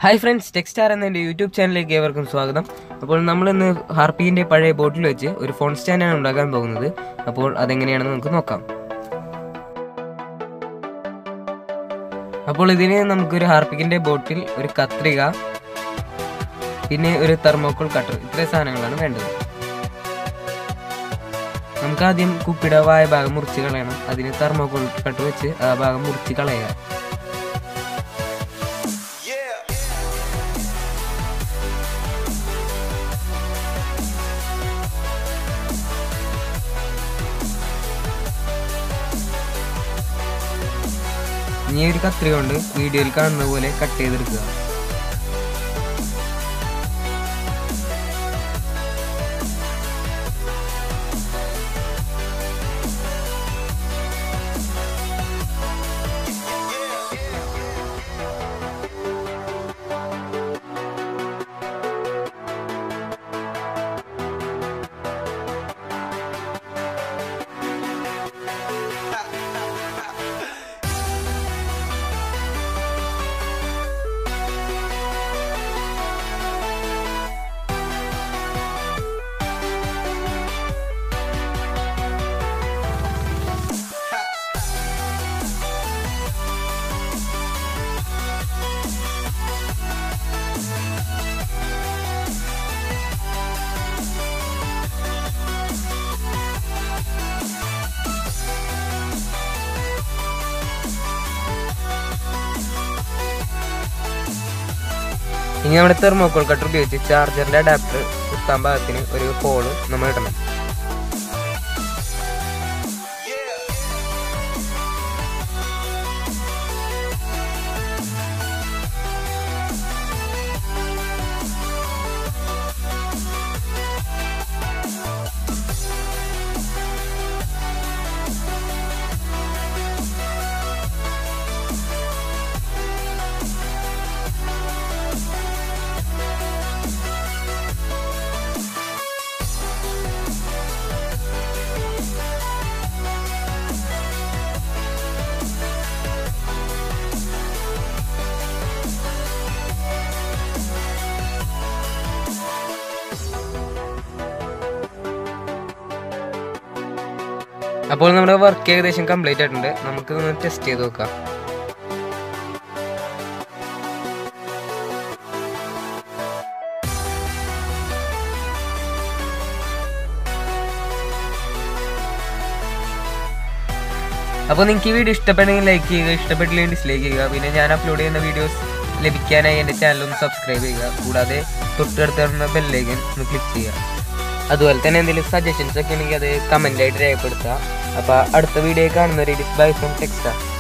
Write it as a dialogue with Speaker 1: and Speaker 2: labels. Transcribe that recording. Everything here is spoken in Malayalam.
Speaker 1: ഹായ് ഫ്രണ്ട്സ് ടെക്സ്റ്റാർ എന്ന എൻ്റെ യൂട്യൂബ് ചാനലിലേക്ക് ഏവർക്കും സ്വാഗതം അപ്പോൾ നമ്മളിന്ന് ഹാർപ്പിൻ്റെ പഴയ ബോട്ടിൽ വെച്ച് ഒരു ഫോൺ സ്റ്റാൻഡാണ് ഉണ്ടാക്കാൻ പോകുന്നത് അപ്പോൾ അതെങ്ങനെയാണെന്ന് നമുക്ക് നോക്കാം അപ്പോൾ ഇതിന് നമുക്കൊരു ഹാർപ്പിക്കിൻ്റെ ബോട്ടിൽ ഒരു കത്രിക പിന്നെ ഒരു തെർമോക്കോൾ കട്ടർ ഇത്രയും സാധനങ്ങളാണ് വേണ്ടത് നമുക്ക് ആദ്യം കുപ്പിയുടെ വായ ഭാഗം മുറിച്ച് കളയണം അതിന് തെർമോക്കോൾ കട്ടർ വെച്ച് ആ ഭാഗം മുറിച്ച് കളയുക ഇനി ഒരു കത്രിക കൊണ്ട് വീഡിയോയിൽ കാണുന്ന പോലെ കട്ട് ചെയ്തെടുക്കുക ഇനി നമ്മുടെ തെർമോക്കോൾ കട്ടർ ഉപയോഗിച്ച് ചാർജറിന്റെ അഡാപ്റ്റർ കുത്താൻ ഭാഗത്തിന് ഒരു ഹോള് നമ്മൾ ഇടണം അപ്പോൾ നമ്മുടെ വർക്ക് ഏകദേശം കംപ്ലീറ്റ് ആയിട്ടുണ്ട് നമുക്ക് ഒന്ന് ടെസ്റ്റ് ചെയ്ത് നോക്കാം അപ്പോൾ നിങ്ങൾക്ക് ഈ വീഡിയോ ഇഷ്ടപ്പെട്ടെങ്കിൽ ലൈക്ക് ചെയ്യുക ഇഷ്ടപ്പെട്ടില്ലെങ്കിൽ ഡിസ്ലൈക്ക് ചെയ്യുക പിന്നെ ഞാൻ അപ്ലോഡ് ചെയ്യുന്ന വീഡിയോസ് ലഭിക്കാനായി എൻ്റെ ചാനൽ ഒന്ന് സബ്സ്ക്രൈബ് ചെയ്യുക കൂടാതെ തൊട്ടടുത്ത് വരുന്ന ബെല്ലൈക്കൻ ഒന്ന് ക്ലിക്ക് ചെയ്യുക അതുപോലെ തന്നെ എന്തെങ്കിലും സജഷൻസ് ഒക്കെ ഉണ്ടെങ്കിൽ അത് കമൻ്റ് ആയിട്ട് രേഖപ്പെടുത്തുക അപ്പോൾ അടുത്ത വീഡിയോ കാണുന്നവരെ ബൈ ഫ്രം ടെക്സ്റ്റാ